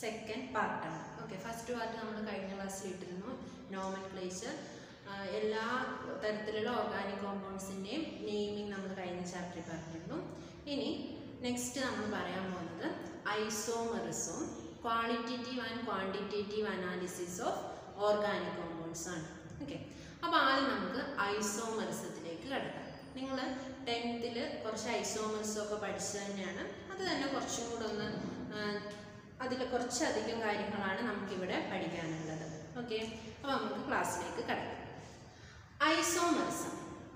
second പാർട്ടാണ് okay first part നമ്മൾ കഴിഞ്ഞ ക്ലാസ്സിൽ ഇട്ടിരുന്നു നോമൻ ക്ലേച്ചർ എല്ലാ തരത്തിലുള്ള ഓർഗാനിക് കോമ്പൗണ്ട്സിൻ്റെയും നെയിമിങ് നമ്മൾ കഴിഞ്ഞ ചാപ്റ്ററിൽ പറഞ്ഞിരുന്നു ഇനി നെക്സ്റ്റ് നമ്മൾ പറയാൻ പോകുന്നത് ഐസോമറിസും qualitative and quantitative analysis of organic compounds ആണ് ഓക്കെ അപ്പോൾ ആദ്യം നമുക്ക് ഐസോമറിസത്തിലേക്ക് കിടക്കാം നിങ്ങൾ ടെൻത്തിൽ കുറച്ച് ഐസോമറിസം ഒക്കെ പഠിച്ചത് തന്നെയാണ് അത് തന്നെ കുറച്ചും കൂടെ ഒന്ന് അതിൽ കുറച്ചധികം കാര്യങ്ങളാണ് നമുക്കിവിടെ പഠിക്കാനുള്ളത് ഓക്കെ അപ്പോൾ നമുക്ക് ക്ലാസ്സിലേക്ക് കിടക്കാം ഐസോമറിസം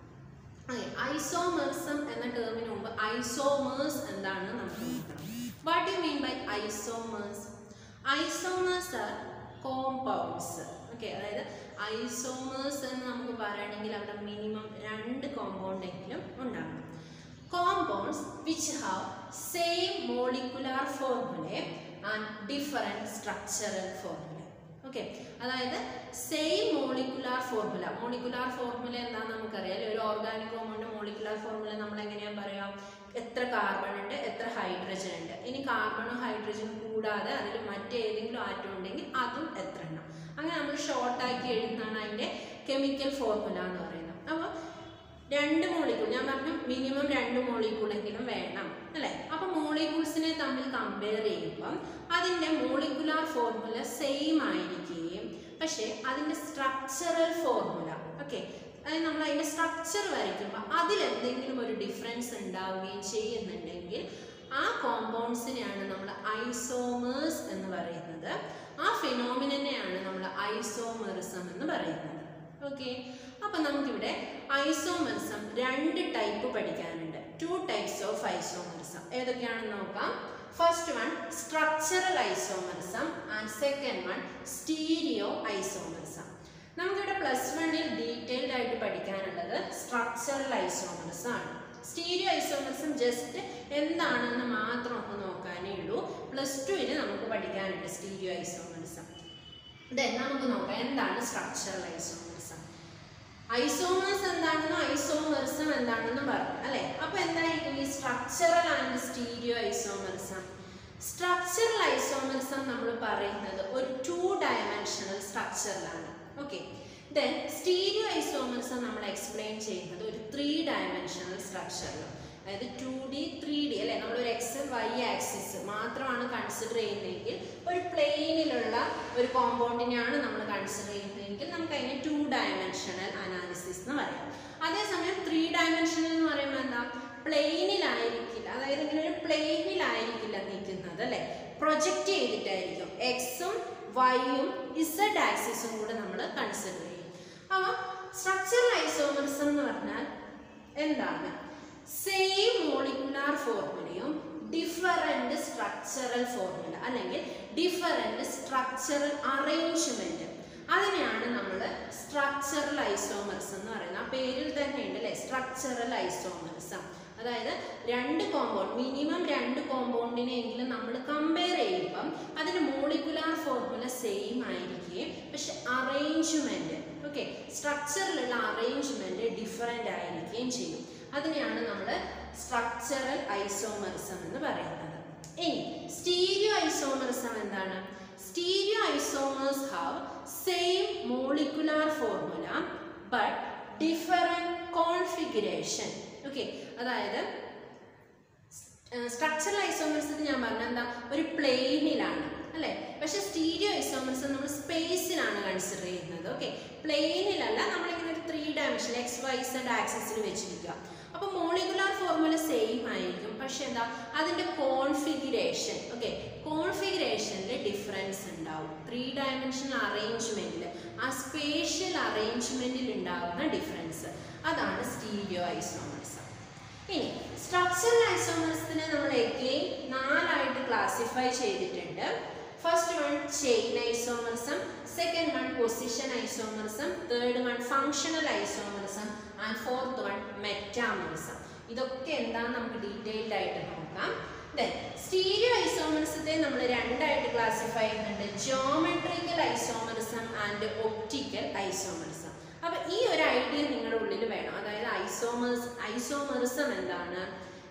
അതെ ഐസോമറിസം എന്ന ടേമിന് മുമ്പ് ഐസോമേഴ്സ് എന്താണെന്ന് നമുക്ക് നോക്കണം what you mean by isomers isomers are compounds okay അതായത് ഐസോമേഴ്സ് എന്ന് നമുക്ക് പറയുകയാണെങ്കിൽ അവിടെ മിനിമം രണ്ട് കോമ്പൗണ്ട് എങ്കിലും ഉണ്ടാകണം compounds which have same molecular formula and different structural formula okay അതായത് same molecular formula molecular formula എന്താണെന്ന് നമുക്കറിയാം ഒരു ഓർഗാനിക് കോമ്പൗണ്ട് മോളിക്കുലാർ ഫോർമുല നമ്മൾ എങ്ങനെയാ പറയാം എത്ര കാർബൺ ഉണ്ട് എത്ര ഹൈഡ്രജൻ ഉണ്ട് ഇനി കാർബണും ഹൈഡ്രജനും കൂടാതെ അതിൽ മറ്റേതെങ്കിലും ആറ്റം ഉണ്ടെങ്കിൽ അതും എത്ര എണ്ണം അങ്ങനെ നമ്മൾ ഷോർട്ടാക്കി എഴുതുന്നതാണ് അതിൻ്റെ കെമിക്കൽ ഫോർമുല എന്ന് പറയുന്നത് അപ്പോൾ രണ്ട് മോളിക്കൂൾ ഞാൻ പറഞ്ഞു മിനിമം രണ്ട് മോളിക്കൂളെങ്കിലും വേണം അല്ലേ അപ്പൊ മോളിക്യൂൾസിനെ തമ്മിൽ കമ്പയർ ചെയ്യുമ്പം അതിൻ്റെ മോളിക്കുലാർ ഫോർമുല സെയിം ആയിരിക്കുകയും പക്ഷേ അതിൻ്റെ സ്ട്രക്ചറൽ ഫോർമുല ഓക്കെ അതായത് നമ്മൾ അതിൻ്റെ സ്ട്രക്ചർ വരയ്ക്കുമ്പോൾ അതിൽ എന്തെങ്കിലും ഒരു ഡിഫറൻസ് ഉണ്ടാവുകയും ചെയ്യുന്നുണ്ടെങ്കിൽ ആ കോമ്പൗണ്ട്സിനെയാണ് നമ്മൾ ഐസോമേഴ്സ് എന്ന് പറയുന്നത് ആ ഫിനോമിനെയാണ് നമ്മൾ ഐസോമെറിസം എന്ന് പറയുന്നത് ഓക്കെ അപ്പൊ നമുക്കിവിടെ ഐസോമെറിസം രണ്ട് ടൈപ്പ് പഠിക്കാനുണ്ട് ടു ടൈപ്സ് ഓഫ് ഐസോമെറിസം ഏതൊക്കെയാണെന്ന് നോക്കാം first one structural isomerism and second one stereoisomerism നമുക്കിവിടെ പ്ലസ് വണ്ണിൽ ഡീറ്റെയിൽഡ് ആയിട്ട് പഠിക്കാനുള്ളത് സ്ട്രക്ചറൽ ഐസോമെറിസം ആണ് സ്റ്റീരിയോ ഐസോമെറിസം ജസ്റ്റ് എന്താണെന്ന് മാത്രം ഒന്ന് നോക്കാനേ ഉള്ളൂ പ്ലസ് ടുവിന് നമുക്ക് പഠിക്കാനുണ്ട് സ്റ്റീരിയോ ഐസോമെറിസം ദെൻ നമുക്ക് നോക്കാം എന്താണ് സ്ട്രക്ചറൽ ഐസോമെറിസം ഐസോമേഴ്സ് എന്താണെന്നും ഐസോമെറിസം എന്താണെന്നും പറഞ്ഞു അല്ലെ അപ്പൊ എന്തായിരിക്കും ഈ structural and stereoisomerism structural isomerism നമ്മൾ പറയുന്നത് ഒരു ടു ഡയമെൻഷണൽ സ്ട്രക്ചറിലാണ് ഓക്കെ ദെൻ സ്റ്റീരിയോ ഐസോമെറിസം നമ്മൾ എക്സ്പ്ലെയിൻ ചെയ്യുന്നത് ഒരു ത്രീ ഡയമെൻഷണൽ സ്ട്രക്ചറിലും അതായത് ടു ഡി ത്രീ ഡി അല്ലെ നമ്മളൊരു എക്സ് വൈ ആക്സിസ് മാത്രമാണ് കൺസിഡർ ചെയ്യുന്നതെങ്കിൽ ഒരു പ്ലെയിനിലുള്ള ഒരു കോമ്പൗണ്ടിനെയാണ് നമ്മൾ കൺസിഡർ ചെയ്യുന്നതെങ്കിൽ നമുക്ക് അതിനെ ടു ഡയമെൻഷണൽ അനാലിസിസ് എന്ന് പറയാം അതേസമയം ത്രീ ഡയമെൻഷണൽ എന്ന് പറയുമ്പോൾ എന്താ പ്ലെയിനിലായിരിക്കില്ല അതായത് ഇങ്ങനെ ഒരു പ്ലെയിനിലായിരിക്കില്ല നിൽക്കുന്നത് അല്ലെ പ്രൊജക്റ്റ് ചെയ്തിട്ടായിരിക്കും എക്സും വൈയും ഇസഡ് ആക്സിസും കൂടെ നമ്മൾ കൺസിഡർ ചെയ്യും അപ്പോൾ സ്ട്രക്ചറൽ ഐസോമറിസം എന്ന് പറഞ്ഞാൽ എന്താണ് സെയിം മോളിക്കുലാർ ഫോർമുലയും ഡിഫറെൻ്റ് സ്ട്രക്ചറൽ ഫോർമുല അല്ലെങ്കിൽ ഡിഫറെൻ്റ് സ്ട്രക്ചറൽ അറേഞ്ച്മെൻറ്റ് അതിനെയാണ് നമ്മൾ സ്ട്രക്ചറൽ ഐസോമറിസം എന്ന് പറയുന്നത് ആ പേരിൽ തന്നെ ഉണ്ട് അല്ലേ സ്ട്രക്ചറൽ ഐസോമറിസം അതായത് രണ്ട് കോമ്പൗണ്ട് മിനിമം രണ്ട് കോമ്പൗണ്ടിനെങ്കിലും നമ്മൾ കമ്പയർ ചെയ്യുമ്പം അതിൻ്റെ മോളിക്കുലാർ ഫോർമുല സെയിം ആയിരിക്കുകയും പക്ഷെ അറേഞ്ച്മെൻറ്റ് ഓക്കെ സ്ട്രക്ചറിലുള്ള അറേഞ്ച്മെൻറ്റ് ഡിഫറെൻ്റ് ആയിരിക്കുകയും ചെയ്യും അതിനെയാണ് നമ്മൾ സ്ട്രക്ചറൽ ഐസോമറിസം എന്ന് പറയുന്നത് ഇനി സ്റ്റീരിയോ ഐസോമറിസം എന്താണ് stereoisomers have same molecular formula but different configuration okay അതായത് സ്ട്രക്ചറൽ ഐസോമറിസത്തിൽ ഞാൻ പറഞ്ഞ എന്താ ഒരു പ്ലെയിനിലാണ് അല്ലേ പക്ഷെ സ്റ്റീരിയോ ഐസോമറിസം നമ്മൾ സ്പേസിലാണ് കൺസിഡർ ചെയ്യുന്നത് ഓക്കെ പ്ലെയിനിലല്ല നമ്മളിങ്ങനെ ഒരു three dimension X Y Z ആക്സിസിൽ വെച്ചിരിക്കുക അപ്പോൾ മോളിക്കുലാർ ഫോർമുല സെയിം ആയിരിക്കും പക്ഷെ എന്താ അതിൻ്റെ കോൺഫിഗറേഷൻ ഓക്കെ കോൺഫിഗറേഷനിൽ ഡിഫറൻസ് ഉണ്ടാവും ത്രീ ഡയമെൻഷണൽ അറേഞ്ച്മെൻറ്റിൽ ആ സ്പേഷ്യൽ അറേഞ്ച്മെൻറ്റിൽ ഉണ്ടാകുന്ന ഡിഫറൻസ് അതാണ് സ്റ്റീരിയോ ഐസോമറിസം ഇനി സ്ട്രക്ചറൽ ഐസോമറിസത്തിനെ നമ്മൾ എഗെയിൻ നാലായിട്ട് ക്ലാസിഫൈ ചെയ്തിട്ടുണ്ട് first one chain isomerism second one position isomerism third one functional isomerism and fourth one metamerism ഇതൊക്കെ എന്താണെന്ന് നമുക്ക് ഡീറ്റെയിൽഡ് ആയിട്ട് നോക്കാം ദെൻ സ്റ്റീരിയോ ഐസോമറിസത്തെ നമ്മൾ രണ്ടായിട്ട് ക്ലാസിഫൈ ചെയ്യുന്നുണ്ട് geometrical isomerism and optical isomerism അപ്പൊ ഈ ഒരു ഐഡിയ നിങ്ങളുടെ ഉള്ളിൽ വേണം അതായത് ഐസോമേഴ്സ് ഐസോമറിസം എന്താണ്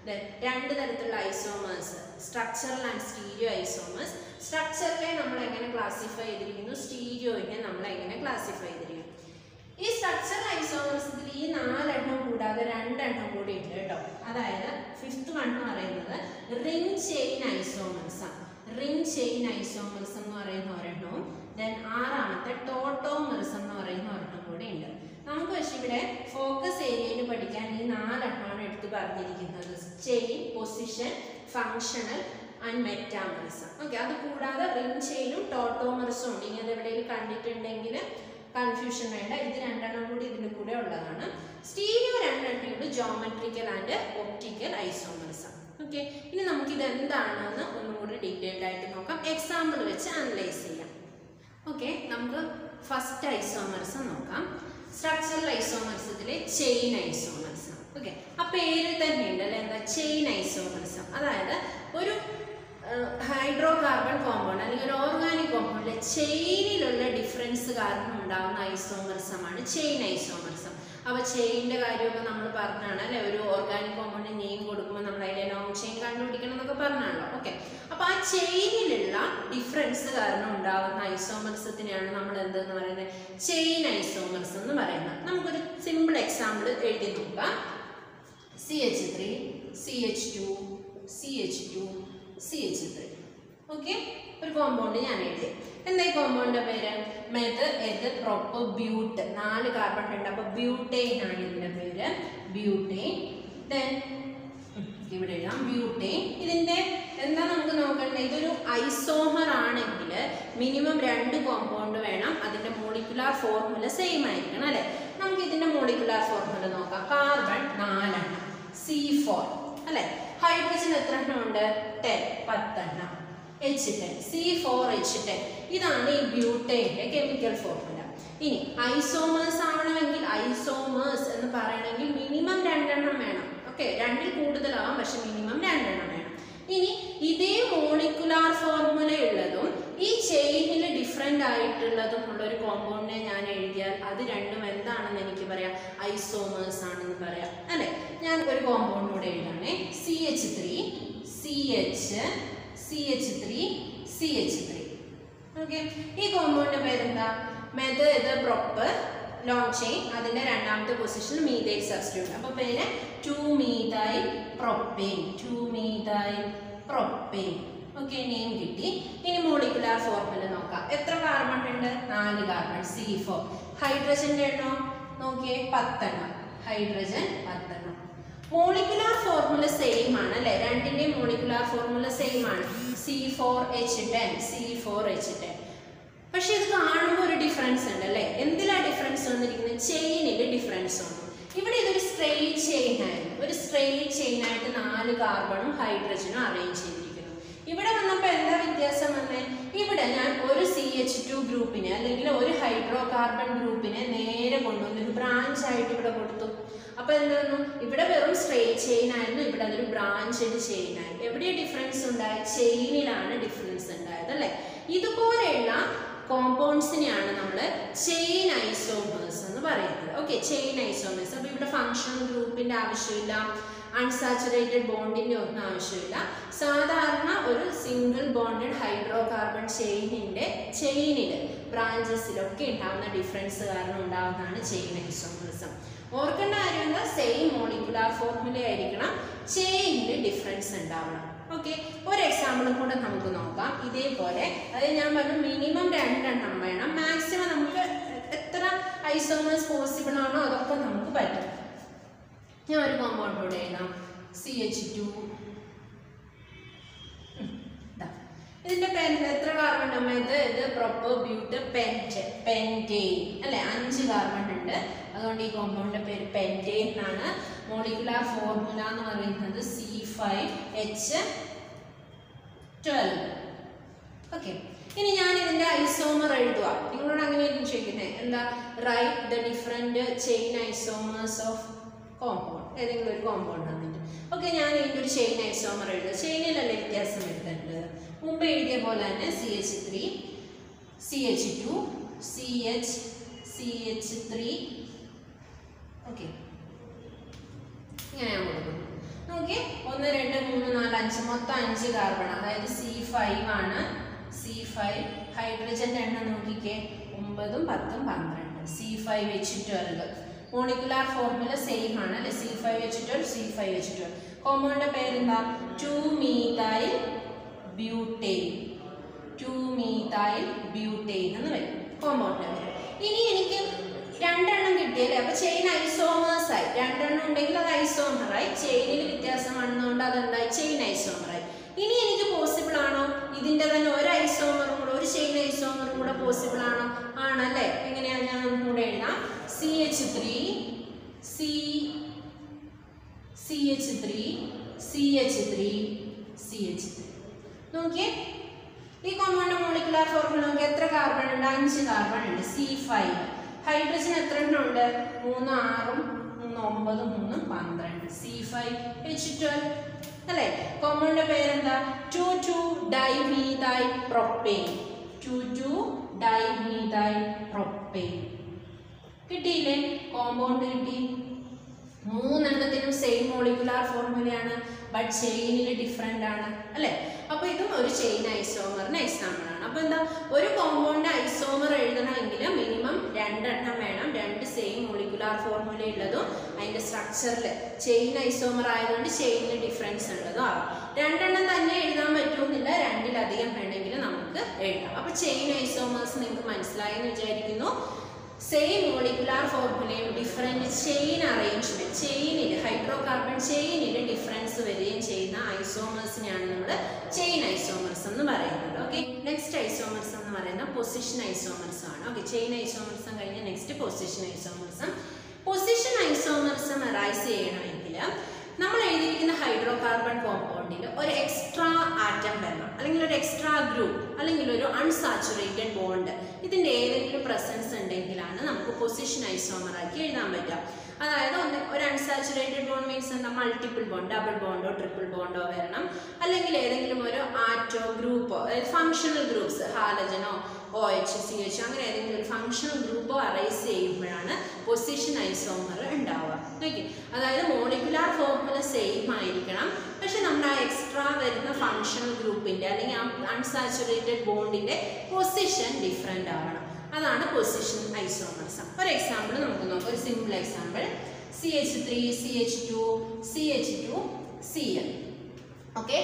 Then രണ്ട് തരത്തിലുള്ള isomers structural and stereoisomers സ്ട്രക്ചറിലെ നമ്മൾ എങ്ങനെ ക്ലാസിഫൈ ചെയ്തിരിക്കുന്നു സ്റ്റീരിയോയിനെ നമ്മൾ എങ്ങനെ ക്ലാസിഫൈ ചെയ്തിരിക്കുന്നു ഈ സ്ട്രക്ചർ ഐസോമേഴ്സിൽ ഈ നാലെണ്ണം കൂടാതെ രണ്ടെണ്ണം കൂടി ഉണ്ട് കേട്ടോ അതായത് ഫിഫ്ത്ത് വൺ എന്ന് പറയുന്നത് റിംഗ് ചെയിൻ ഐസോമേഴ്സ് ആണ് റിംഗ് ചെയിൻ ഐസോമേഴ്സ് എന്ന് പറയുന്ന ഒരെണ്ണവും ദെൻ ആറാമത്തെ ടോട്ടോമേഴ്സ് എന്ന് പറയുന്ന ഒരെണ്ണം കൂടി ഉണ്ട് നമുക്ക് പക്ഷെ ഇവിടെ ഫോക്കസ് ഏരിയയിൽ പഠിക്കാൻ ഈ നാലെണ്ണമാണ് എടുത്ത് പറഞ്ഞിരിക്കുന്നത് chain position functional and metamerism okay അത് കൂടാതെ റിംഗ് ചെയിനും ടോട്ടോമറിസും ഉണ്ട് ഇനി അത് എവിടെയെങ്കിലും കണ്ടിട്ടുണ്ടെങ്കിൽ കൺഫ്യൂഷൻ വേണ്ട ഇത് രണ്ടെണ്ണം കൂടി ഇതിൻ്റെ കൂടെ ഉള്ളതാണ് സ്റ്റീരിയോ രണ്ടെണ്ണം ഉണ്ട് geometrical and optical isomerism okay ഇനി നമുക്കിത് എന്താണെന്ന് ഒന്നും കൂടി ഡീറ്റെയിൽഡ് ആയിട്ട് നോക്കാം എക്സാമ്പിൾ വെച്ച് അനലൈസ് ചെയ്യാം ഓക്കെ നമുക്ക് ഫസ്റ്റ് ഐസോമർസം നോക്കാം സ്ട്രക്ചറൽ ഐസോമർസത്തിലെ ചെയിൻ ഐസോമർസം ഓക്കെ ആ പേരിൽ തന്നെ ഉണ്ട് അല്ലെ എന്താ ചെയിൻ ഐസോമർസം അതായത് ഒരു ഹൈഡ്രോ കാർബൺ കോമ്പൗണ്ട് അല്ലെങ്കിൽ ഒരു ഓർഗാനിക് കോമ്പൗണ്ടിലെ ചെയിനിലുള്ള ഡിഫറൻസ് കാരണം ഉണ്ടാകുന്ന ഐസോമർസമാണ് ചെയിൻ ഐസോമർസം അപ്പോൾ ചെയിൻ്റെ കാര്യമൊക്കെ നമ്മൾ പറഞ്ഞാണ് അല്ലെ ഒരു ഓർഗാനിക് കോമ്പൗണ്ടിന് നെയിം കൊടുക്കുമ്പോൾ നമ്മൾ അതിലെ ലോങ് ചെയിൻ കണ്ടുപിടിക്കണം എന്നൊക്കെ പറഞ്ഞാണല്ലോ ഓക്കെ അപ്പോൾ ആ ചെയിനിലുള്ള ഡിഫറൻസ് കാരണം ഉണ്ടാകുന്ന ഐസോമർസത്തിനെയാണ് നമ്മൾ എന്തെന്ന് പറയുന്നത് ചെയിൻ ഐസോമർസ് എന്ന് പറയുന്നത് നമുക്കൊരു സിമ്പിൾ എക്സാമ്പിൾ എഴുതി നോക്കാം C H three C H two C H two C H three okay ഒരു കോമ്പൗണ്ട് ഞാൻ എഴുതി എന്താ ഈ കോമ്പൗണ്ടിന്റെ പേര് മെത് എത് പ്രൊപ്പ് ബ്യൂട്ട് നാല് കാർബൺ ഉണ്ട് അപ്പൊ ബ്യൂട്ടൈൻ ആണ് ഇതിന്റെ പേര് ബ്യൂട്ടൈൻ ദെൻ ഇവിടെ എഴുതാം ബ്യൂട്ടൈൻ ഇതിന്റെ എന്താ നമുക്ക് നോക്കേണ്ടത് ഇതൊരു ഐസോമർ ആണെങ്കിൽ മിനിമം രണ്ട് കോമ്പൗണ്ട് വേണം അതിന്റെ മോളിക്കുലാർ ഫോർമുല സെയിം ആയിരിക്കണം അല്ലെ നമുക്ക് ഇതിന്റെ മോളിക്കുലാർ ഫോർമുല നോക്കാം കാർബൺ നാലെണ്ണം സി ഫോർ അല്ലെ ഹൈഡ്രജൻ എത്ര എണ്ണം ഉണ്ട് ടെൻ പത്തെണ്ണം H ten C four H ten ഇതാണ് ഈ ബ്യൂട്ടൈൻ്റെ കെമിക്കൽ ഫോർമുല ഇനി ഐസോമേഴ്സ് ആവണമെങ്കിൽ ഐസോമേഴ്സ് എന്ന് പറയണമെങ്കിൽ മിനിമം രണ്ടെണ്ണം വേണം ഓക്കെ രണ്ടിൽ കൂടുതലാവാം പക്ഷെ മിനിമം രണ്ടെണ്ണം വേണം ഇനി ഇതേ മോളിക്കുലാർ ഫോർമുല ഉള്ളതും ഈ ചെയിനിൽ ഡിഫറെൻ്റ് ആയിട്ടുള്ളതും ഉള്ള ഒരു കോമ്പൗണ്ടിനെ ഞാൻ എഴുതിയാൽ അത് രണ്ടും എന്താണെന്ന് എനിക്ക് പറയാം ഐസോമേഴ്സ് ആണെന്ന് പറയാം അല്ലെ ഞാൻ ഒരു കോമ്പൗണ്ട് കൂടെ എഴുതാണേ C H three C H C H three C H three okay ഈ കോമ്പൗണ്ടിന്റെ പേരെന്താ മെത് ഇത് പ്രൊപ്പർ ലോങ് ചെയിൻ അതിന്റെ രണ്ടാമത്തെ പൊസിഷൻ മീതൈൽ സബ്സ്റ്റിറ്റ്യൂട്ട് അപ്പൊ പേര് two methyl propane two methyl propane okay name കിട്ടി ഇനി മോളിക്കുലാർ ഫോർമുല നോക്കാം എത്ര കാർബൺ ഉണ്ട് നാല് കാർബൺ സി ഫോർ ഹൈഡ്രജന്റെ എണ്ണോ നോക്കിയേ പത്തെണ്ണം ഹൈഡ്രജൻ പത്തെണ്ണം മോളിക്കുലാർ ഫോർമുല സെയിം ആണ് അല്ലെ രണ്ടിന്റെയും മോളിക്കുലാർ ഫോർമുല സെയിം ആണ് C four H ten C four H ten പക്ഷെ ഇത് കാണുമ്പോൾ ഒരു ഡിഫറൻസ് ഉണ്ട് അല്ലേ എന്തിലാ ഡിഫറൻസ് വന്നിരിക്കുന്നത് ചെയിനിൽ ഡിഫറൻസ് വന്നു ഇവിടെ ഇതൊരു സ്ട്രെയിറ്റ് ചെയിൻ ആയിരുന്നു ഒരു സ്ട്രെയിറ്റ് ചെയിൻ ആയിട്ട് നാല് കാർബണും ഹൈഡ്രജനും അറേഞ്ച് ചെയ്തിരിക്കുന്നു ഇവിടെ വന്നപ്പോൾ എന്താ വ്യത്യാസം വന്നേ ഇവിടെ ഞാൻ ഒരു സി എച്ച് ടു ഗ്രൂപ്പിനെ അല്ലെങ്കിൽ ഒരു ഹൈഡ്രോ കാർബൺ ഗ്രൂപ്പിനെ നേരെ കൊണ്ടുവന്ന് ഒരു ബ്രാഞ്ച് ആയിട്ട് ഇവിടെ കൊടുത്തു അപ്പൊ എന്തായിരുന്നു ഇവിടെ വെറും സ്ട്രെയിറ്റ് ചെയിൻ ആയിരുന്നു ഇവിടെ അതൊരു ബ്രാഞ്ചഡ് ചെയിൻ ആയി എവിടെ ഡിഫറൻസ് ഉണ്ടായി ചെയിനിലാണ് ഡിഫറൻസ് ഉണ്ടായത് അല്ലെ ഇതുപോലെയുള്ള കോമ്പൗണ്ട്സിനെയാണ് നമ്മൾ ചെയിൻ ഐസോമേഴ്സ് എന്ന് പറയുന്നത് ഓക്കെ ചെയിൻ ഐസോമേഴ്സ് അപ്പോൾ ഇവിടെ ഫങ്ഷണൽ ഗ്രൂപ്പിന്റെ ആവശ്യമില്ല അൺസാച്ചുറേറ്റഡ് ബോണ്ടിന്റെ ഒന്നും ആവശ്യമില്ല സാധാരണ ഒരു സിംഗിൾ ബോണ്ടഡ് ഹൈഡ്രോ കാർബൺ ചെയിനിന്റെ ചെയിനിൽ ബ്രാഞ്ചസിലൊക്കെ ഉണ്ടാകുന്ന ഡിഫറൻസ് കാരണം ഉണ്ടാകുന്നതാണ് ചെയിൻ ഐസോമേഴ്സം ഓർക്കേണ്ട കാര്യം എന്താ സെയിം മോളിക്കുലാർ ഫോർമുല ആയിരിക്കണം ചെയിനിൽ ഡിഫറൻസ് ഉണ്ടാവണം ഓക്കെ ഒരു എക്സാമ്പിളും കൂടെ നമുക്ക് നോക്കാം ഇതേപോലെ അതായത് ഞാൻ പറഞ്ഞു മിനിമം രണ്ടെണ്ണം വേണം മാക്സിമം നമുക്ക് എത്ര ഐസോമേഴ്സ് പോസിബിൾ ആണോ അതൊക്കെ നമുക്ക് പറ്റും ഞാൻ ഒരു കോമ്പൗണ്ട് കൂടെ എഴുതാം സി എച്ച് ടു ഇതിന്റെ പെൻ എത്ര കാർബൺ നമ്മൾ ഇത് ഇത് പ്രൊപ്പർ ബ്യൂട്ട് പെൻറ്റ് പെൻറ്റെയിൻ അല്ലെ അഞ്ച് കാർബൺ ഉണ്ട് അതുകൊണ്ട് ഈ കോമ്പൗണ്ടിന്റെ പേര് പെൻറ്റെയിൻ എന്നാണ് മോളിക്കുലാർ ഫോർമുല എന്ന് പറയുന്നത് C five H twelve okay ഇനി ഞാൻ ഇതിന്റെ ഐസോമർ എഴുതുക നിങ്ങളോട് അങ്ങനെയായിരുന്നു ചോദിക്കുന്നത് എന്താ write the different chain isomers of compound ഏതെങ്കിലും ഒരു കോമ്പൗണ്ട് വന്നിട്ട് ഓക്കെ ഞാൻ ഇതിൻ്റെ ഒരു ചെയിൻ ഐസോമർ എഴുതുക ചെയിനിലല്ലേ വ്യത്യാസം വരുത്തേണ്ടത് മുമ്പ് എഴുതിയ പോലെ തന്നെ C H three C H two C H C H three okay ഇങ്ങനെ ഞാൻ കൊടുക്കുന്നു നോക്കിയേ ഒന്ന് രണ്ട് മൂന്ന് നാല് അഞ്ച് മൊത്തം അഞ്ച് കാർബൺ അതായത് സി ഫൈവ് ആണ് സി ഫൈവ് ഹൈഡ്രജന്റെ എണ്ണം നോക്കിക്കേ ഒമ്പതും പത്തും പന്ത്രണ്ട് C five H twelve molecular formula same ആണ് അല്ലെ C five H twelve C five H twelve കോമ്പൗണ്ടിന്റെ പേരെന്താ two methyl butane two methyl butane എന്ന് വരും കോമ്പൗണ്ടിന്റെ പേര് ഇനി എനിക്ക് രണ്ടെണ്ണം കിട്ടിയല്ലേ അപ്പൊ ചെയിൻ ഐസോമേഴ്സ് ആയി രണ്ടെണ്ണം ഉണ്ടെങ്കിൽ അത് ഐസോമറായി ചെയിനിൽ വ്യത്യാസം വന്നതുകൊണ്ട് അതെന്തായി ചെയിൻ ഐസോമറായി ഇനി എനിക്ക് പോസിബിൾ ആണോ ഇതിന്റെ തന്നെ ഒരു ഐസോമറും കൂടെ ഒരു ചെയിൻ ഐസോമറും കൂടെ പോസിബിൾ ആണോ ആണല്ലേ എങ്ങനെയാണ് ഞാൻ ഒന്നും കൂടെ എഴുതാം C H three C C H three C H three C H three നോക്കിയേ ഈ കോമ്പൗണ്ട് മോളിക്കുലാർ ഫോർമുല നോക്കി എത്ര കാർബൺ ഉണ്ട് അഞ്ച് കാർബൺ ഉണ്ട് സി ഫൈവ് ഹൈഡ്രജൻ എത്ര എണ്ണം ഉണ്ട് മൂന്ന് ആറും മൂന്ന് ഒമ്പത് മൂന്ന് പന്ത്രണ്ട് സി ഫൈവ് എച്ച് ട്വൽവ് അല്ലേ കോമ്പൗണ്ടിന്റെ പേരെന്താ two two dimethyl propane two two dimethyl propane കിട്ടിയില്ലേ കോമ്പൗണ്ട് കിട്ടി മൂന്നെണ്ണത്തിനും സെയിം മോളിക്കുലാർ ഫോർമുലയാണ് ബട്ട് ചെയിനിൽ ഡിഫറെൻ്റ് ആണ് അല്ലേ അപ്പോൾ ഇതും ഒരു ചെയിൻ ഐസോമറിന് എക്സാമ്പിൾ ആണ് അപ്പോൾ എന്താ ഒരു കോമ്പൗണ്ട് ഐസോമർ എഴുതണമെങ്കിൽ മിനിമം രണ്ടെണ്ണം വേണം രണ്ട് സെയിം മോളിക്കുലാർ ഫോർമുല ഉള്ളതും അതിൻ്റെ സ്ട്രക്ചറിൽ ചെയിൻ ഐസോമർ ആയതുകൊണ്ട് ചെയിനിൽ ഡിഫറൻസ് ഉള്ളതും ആവാം രണ്ടെണ്ണം തന്നെ എഴുതാൻ പറ്റുമെന്നില്ല രണ്ടിലധികം വേണമെങ്കിൽ നമുക്ക് എഴുതാം അപ്പോൾ ചെയിൻ ഐസോമേഴ്സ് നിങ്ങൾക്ക് മനസ്സിലായെന്ന് വിചാരിക്കുന്നു സെയിം മോളിക്കുലാർ ഫോർമുലയും ഡിഫറെൻറ്റ് ചെയിൻ അറേഞ്ച്മെന്റ് ചെയിനിൽ ഹൈഡ്രോ കാർബൺ ചെയിനിൽ ഡിഫറൻസ് വരികയും ചെയ്യുന്ന ഐസോമേഴ്സിനെയാണ് നമ്മൾ ചെയിൻ ഐസോമേഴ്സ് എന്ന് പറയുന്നത് ഓക്കെ നെക്സ്റ്റ് ഐസോമേഴ്സ് എന്ന് പറയുന്നത് പൊസിഷൻ ഐസോമേഴ്സ് ആണ് ഓക്കെ ചെയിൻ ഐസോമേഴ്സും കഴിഞ്ഞ് നെക്സ്റ്റ് പൊസിഷൻ ഐസോമേഴ്സും പൊസിഷൻ ഐസോമേഴ്സും അറൈസ് ചെയ്യണമെങ്കിൽ നമ്മൾ എഴുതിയിരിക്കുന്ന ഹൈഡ്രോ കാർബൺ കോമ്പൗണ്ടിൽ ഒരു എക്സ്ട്രാ ആറ്റം വരണം അല്ലെങ്കിൽ ഒരു എക്സ്ട്രാ ഗ്രൂപ്പ് അല്ലെങ്കിൽ ഒരു അൺസാച്ചുറേറ്റഡ് ബോണ്ട് ഇതിൻ്റെ ഏതെങ്കിലും പ്രസൻസ് ഉണ്ടെങ്കിലാണ് നമുക്ക് പൊസിഷൻ ഐസോമർ ആക്കി എഴുതാൻ പറ്റുക അതായത് ഒന്ന് ഒരു അൺസാച്ചുറേറ്റഡ് ബോണ്ട് മീൻസ് എന്താ മൾട്ടിപ്പിൾ ബോണ്ട് ഡബിൾ ബോണ്ടോ ട്രിപ്പിൾ ബോണ്ടോ വരണം അല്ലെങ്കിൽ ഏതെങ്കിലും ഒരു ആറ്റോ ഗ്രൂപ്പോ അതായത് ഫങ്ഷണൽ ഗ്രൂപ്പ്സ് ഹാലജനോ ഒ എച്ച് സി എച്ച് അങ്ങനെ ഏതെങ്കിലും ഒരു ഫങ്ഷണൽ ഗ്രൂപ്പോ അറൈസ് ചെയ്യുമ്പോഴാണ് പൊസിഷൻ ഐസോമർ ഉണ്ടാവുക ഓക്കെ അതായത് മോളിക്കുലാർ ഫോർമുല സെയിം ആയിരിക്കണം പക്ഷെ നമ്മൾ ആ എക്സ്ട്രാ വരുന്ന ഫങ്ഷണൽ ഗ്രൂപ്പിന്റെ അല്ലെങ്കിൽ ആ അൺസാച്ചുറേറ്റഡ് ബോണ്ടിന്റെ പൊസിഷൻ ഡിഫറെൻ്റ് ആവണം അതാണ് പൊസിഷൻ ഐസോമർസം ഒരു എക്സാമ്പിൾ നമുക്ക് നോക്കാം ഒരു simple example C H three C H two C H two C L okay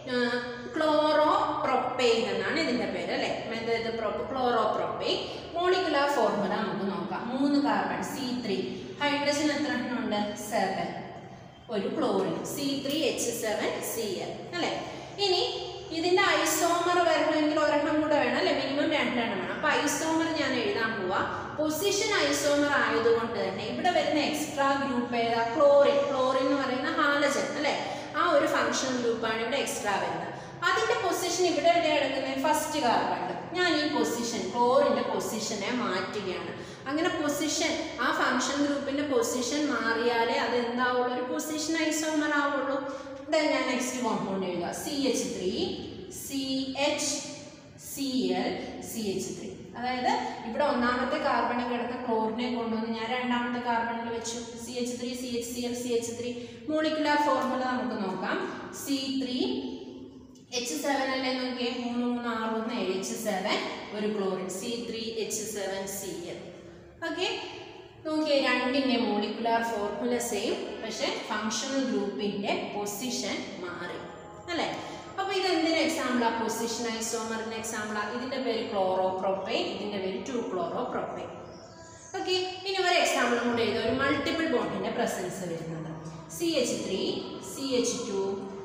chloropropane എന്നാണ് ഇതിന്റെ പേര് അല്ലെ ഇത് ക്ലോറോ പ്രൊപ്പെയിൻ മോളിക്കുലാർ ഫോർമുല നമുക്ക് നോക്കാം മൂന്ന് കാർബൺ സി ത്രീ ഹൈഡ്രജൻ എത്ര എണ്ണം ഉണ്ട് സെവൻ ഒരു chlorine C three H seven C L അല്ലെ ഇനി ഇതിന്റെ ഐസോമർ വരണമെങ്കിൽ ഒരെണ്ണം കൂടെ വേണം അല്ലെ മിനിമം രണ്ടെണ്ണം വേണം അപ്പൊ ഐസോമർ ഞാൻ എഴുതാൻ പോവാ പൊസിഷൻ ഐസോമർ ആയതുകൊണ്ട് തന്നെ ഇവിടെ വരുന്ന എക്സ്ട്രാ ഗ്രൂപ്പ് ഏതാ ക്ലോറിൻ ക്ലോറിൻ എന്ന് പറയുന്ന ഹാലജൻ അല്ലെ ആ ഒരു ഫങ്ഷൻ ഗ്രൂപ്പാണ് ഇവിടെ എക്സ്ട്രാ വരുന്നത് അതിന്റെ പൊസിഷൻ ഇവിടെ എവിടെ എടുക്കുന്നത് ഫസ്റ്റ് കാർബൺ ഞാൻ ഈ പൊസിഷൻ ക്ലോറിന്റെ പൊസിഷനെ മാറ്റുകയാണ് അങ്ങനെ പൊസിഷൻ ആ ഫങ്ഷൻ ഗ്രൂപ്പിന്റെ പൊസിഷൻ മാറിയാലേ അത് എന്താവുള്ളൂ ഒരു പൊസിഷൻ ഐസോമർ ആവുള്ളൂ ദെൻ ഞാൻ നെക്സ്റ്റ് കോമ്പൗണ്ട് എഴുതുക C H three C H C L C H three അതായത് ഇവിടെ ഒന്നാമത്തെ കാർബണിൽ കിടന്ന ക്ലോറിനെ കൊണ്ടുവന്ന് ഞാൻ രണ്ടാമത്തെ കാർബണിൽ വെച്ചു C H three C H C L C H three molecular formula നമുക്ക് നോക്കാം സി ത്രീ എച്ച് സെവൻ അല്ലേ നോക്കിയേ മൂന്ന് മൂന്ന് ആറ് ഒന്ന് ഏഴ് എച്ച് സെവൻ ഒരു chlorine C three H seven C L okay നോക്കിയേ രണ്ടിൻ്റെ മോളിക്കുലാർ ഫോർമുല സെയിം പക്ഷെ ഫങ്ഷണൽ ഗ്രൂപ്പിന്റെ പൊസിഷൻ മാറി അല്ലേ അപ്പൊ ഇത് എന്തിന് എക്സാമ്പിളാ പൊസിഷൻ ഐസോമറിന്റെ എക്സാമ്പിളാ ഇതിന്റെ പേര് ക്ലോറോ പ്രൊപ്പൈൻ ഇതിന്റെ പേര് ടു ക്ലോറോ പ്രൊപ്പൈൻ ഓക്കെ ഇനി ഒരു എക്സാമ്പിളും കൂടെ എഴുതുക ഒരു മൾട്ടിപ്പിൾ ബോണ്ടിന്റെ പ്രസൻസ് വരുന്നത് C H three C H two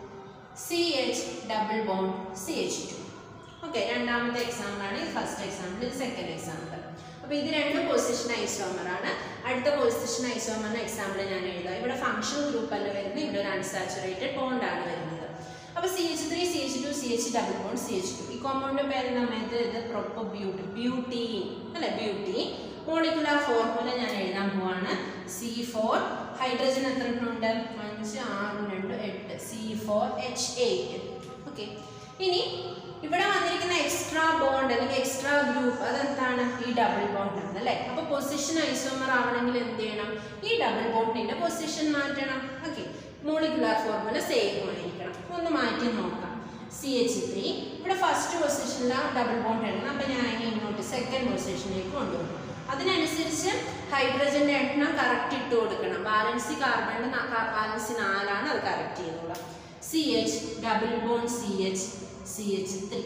C H double bond C H two okay രണ്ടാമത്തെ എക്സാമ്പിൾ ആണ് ഇത് ഫസ്റ്റ് എക്സാമ്പിൾ ഇത് സെക്കൻഡ് എക്സാമ്പിൾ അപ്പോൾ ഇത് രണ്ടും പൊസിഷൻ ഐസോമർ ആണ് അടുത്ത പൊസിഷൻ ഐസോമറിന്റെ എക്സാമ്പിൾ ഞാൻ എഴുതാം ഇവിടെ ഫങ്ഷണൽ ഗ്രൂപ്പ് അല്ല വരുന്നത് ഇവിടെ ഒരു അൺസാച്ചുറേറ്റഡ് ബോണ്ട് ആണ് വരുന്നത് അപ്പോൾ C H three C H two C H double bond C H two ഈ കോമ്പൗണ്ട് പേര് നമ്മത് ഇത് പ്രൊപ്പർ ബ്യൂട്ടി ബ്യൂട്ടി അല്ലെ ബ്യൂട്ടി മോളിക്കുലാർ ഫോർമുല ഞാൻ എഴുതാൻ പോവാണ് സി ഫോർ ഹൈഡ്രജൻ എത്ര എണ്ണം ഉണ്ട് അഞ്ച് ആറ് രണ്ട് എട്ട് C four H eight okay ഇനി ഇവിടെ വന്നിരിക്കുന്ന എക്സ്ട്രാ ബോണ്ട് അല്ലെങ്കിൽ എക്സ്ട്രാ ഗ്രൂപ്പ് അതെന്താണ് ഈ ഡബിൾ ബോണ്ട് ആണ് അല്ലേ അപ്പൊ പൊസിഷൻ ഐസോമർ ആവണമെങ്കിൽ എന്ത് ചെയ്യണം ഈ ഡബിൾ ബോണ്ടിന്റെ പൊസിഷൻ മാറ്റണം ഓക്കെ മോളിക്കുലാർ ഫോർമുല സെയിം ആയിരിക്കണം ഒന്ന് മാറ്റി നോക്കാം സി എച്ച് ത്രീ ഇവിടെ ഫസ്റ്റ് പൊസിഷനിലാണ് ഡബിൾ ബോണ്ട് എണ്ണം അപ്പം ഞാൻ അതിനെ ഇങ്ങോട്ട് സെക്കൻഡ് പൊസിഷനിലേക്ക് കൊണ്ടുവരും അതിനനുസരിച്ച് ഹൈഡ്രജന്റെ എണ്ണം കറക്റ്റ് ഇട്ട് കൊടുക്കണം ബാലൻസി കാർബണിന്റെ ബാലൻസി നാലാണ് അത് കറക്റ്റ് ചെയ്തോളാം C H double bond C H C H three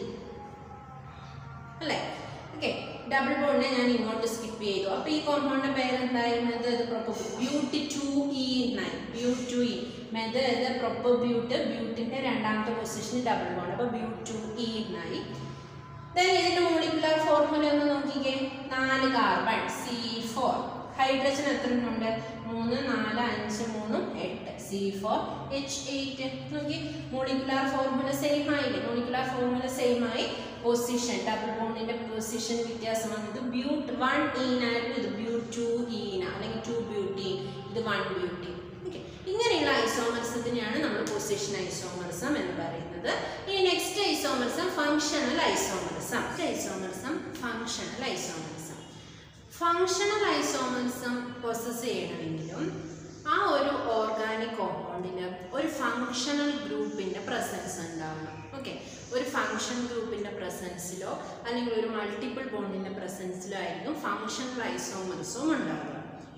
അല്ലേ ഓക്കെ ഡബിൾ ബോണ്ടിനെ ഞാൻ ഇങ്ങോട്ട് സ്കിപ്പ് ചെയ്തു അപ്പൊ ഈ കോമ്പൗണ്ടിന്റെ പേര് എന്തായിരുന്നത് ഇത് ബ്യൂട്ടി ടു ഇ നയൻ ബ്യൂ ടു ഇ മെത് ഇത് പ്രൊപ്പർ ബ്യൂട്ട് ബ്യൂട്ടിന്റെ രണ്ടാമത്തെ പൊസിഷനിൽ ഡബിൾ ബോണ്ട് അപ്പൊ ബ്യൂ ടു ഇ നയൻ ദെൻ ഇതിന്റെ മോളിക്കുലർ ഫോർമുല ഒന്ന് നോക്കിക്കേ നാല് കാർബൺ സി ഫോർ ഹൈഡ്രജൻ എത്ര ഉണ്ട് മൂന്ന് നാല് അഞ്ച് മൂന്നും എട്ട് സി ഫോർ എച്ച് എയ്റ്റ് നോക്കി മോളിക്കുലർ ഫോർമുല സെയിം ആയില്ലേ മോളിക്കുലർ ഫോർമുല സെയിം ആയി പൊസിഷൻ ഡബിൾ ബോണ്ടിന്റെ പൊസിഷൻ വ്യത്യാസം വന്നത് ബ്യൂട്ട് വൺ ഈനായിരുന്നു ഇത് ബ്യൂട്ട് ടു ഈന അല്ലെങ്കിൽ ടു ബ്യൂട്ടി ഇത് വൺ ബ്യൂട്ടി ഓക്കെ ഇങ്ങനെയുള്ള ഐസോമർസത്തിനെയാണ് നമ്മൾ പൊസിഷൻ ഐസോമർസം എന്ന് പറയുന്നത് ഈ next isomerism functional isomerism isomerism functional isomerism functional isomerism process ചെയ്യണമെങ്കിലും ആ ഒരു ഓർഗാനിക് കോമ്പൗണ്ടിന് ഒരു ഫങ്ഷണൽ ഗ്രൂപ്പിന്റെ പ്രസൻസ് ഉണ്ടാവണം ഓക്കെ ഒരു ഫങ്ഷൻ ഗ്രൂപ്പിന്റെ പ്രസൻസിലോ അല്ലെങ്കിൽ ഒരു മൾട്ടിപ്പിൾ ബോണ്ടിന്റെ പ്രസൻസിലോ ആയിരിക്കും ഫങ്ഷണൽ ഐസോമർസും ഉണ്ടാവുക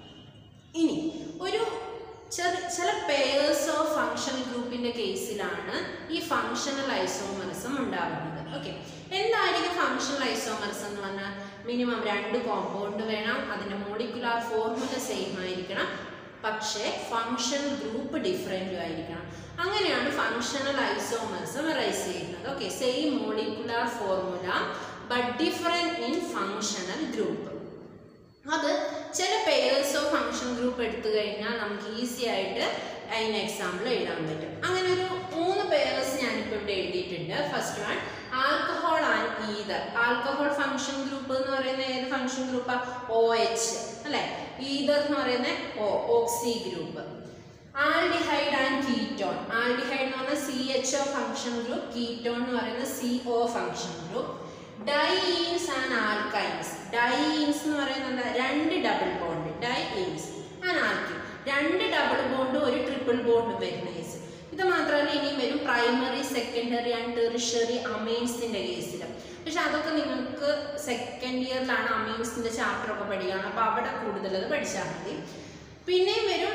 ഇനി ഒരു ചെറു ചില പേയേഴ്സ് ഓഫ് ഫങ്ഷണൽ ഗ്രൂപ്പിന്റെ കേസിലാണ് ഈ ഫങ്ഷണൽ ഐസോമറിസം ഉണ്ടാകുന്നത് ഓക്കെ എന്തായിരിക്കും ഫങ്ഷണൽ ഐസോമറിസം എന്ന് പറഞ്ഞാൽ മിനിമം രണ്ട് കോമ്പൗണ്ട് വേണം അതിന്റെ മോളിക്കുലാർ ഫോർമുല സെയിം ആയിരിക്കണം പക്ഷേ ഫങ്ഷണൽ ഗ്രൂപ്പ് ഡിഫറെൻറ്റും ആയിരിക്കണം അങ്ങനെയാണ് ഫങ്ഷണൽ ഐസോമറിസം റൈസ് ചെയ്യുന്നത് okay same molecular formula but different in functional group അത് ചില പേയേഴ്സ് ഓഫ് ഫങ്ഷൻ ഗ്രൂപ്പ് എടുത്തു കഴിഞ്ഞാൽ നമുക്ക് ഈസി ആയിട്ട് അതിന് എക്സാമ്പിൾ എഴുതാൻ പറ്റും അങ്ങനെ ഒരു മൂന്ന് പേയേഴ്സ് ഞാനിപ്പോൾ ഇവിടെ എഴുതിയിട്ടുണ്ട് first one alcohol and ether alcohol function group എന്ന് പറയുന്ന ഏത് ഫങ്ഷൻ ഗ്രൂപ്പാ ഒ എച്ച് അല്ലെ ഈതർ എന്ന് പറയുന്ന O oxy group aldehyde and ketone aldehyde എന്ന് പറഞ്ഞാൽ C H O function group ketone എന്ന് പറയുന്ന C O function group dienes and alkynes dienes എന്ന് പറയുന്നത് എന്താ രണ്ട് double bond dienes and alkyne രണ്ട് ഡബിൾ ബോണ്ടും ഒരു ട്രിപ്പിൾ ബോണ്ടും വരുന്ന കേസ് ഇത് മാത്രമല്ല ഇനിയും വരും പ്രൈമറി സെക്കൻഡറി ആൻഡ് ടെറിഷറി അമീൻസിന്റെ കേസിൽ പക്ഷെ അതൊക്കെ നിങ്ങൾക്ക് സെക്കൻഡ് ഇയറിലാണ് അമീൻസിന്റെ ചാപ്റ്റർ ഒക്കെ പഠിക്കണം അപ്പോൾ അവിടെ കൂടുതൽ അത് പഠിച്ചാൽ മതി പിന്നെയും വരും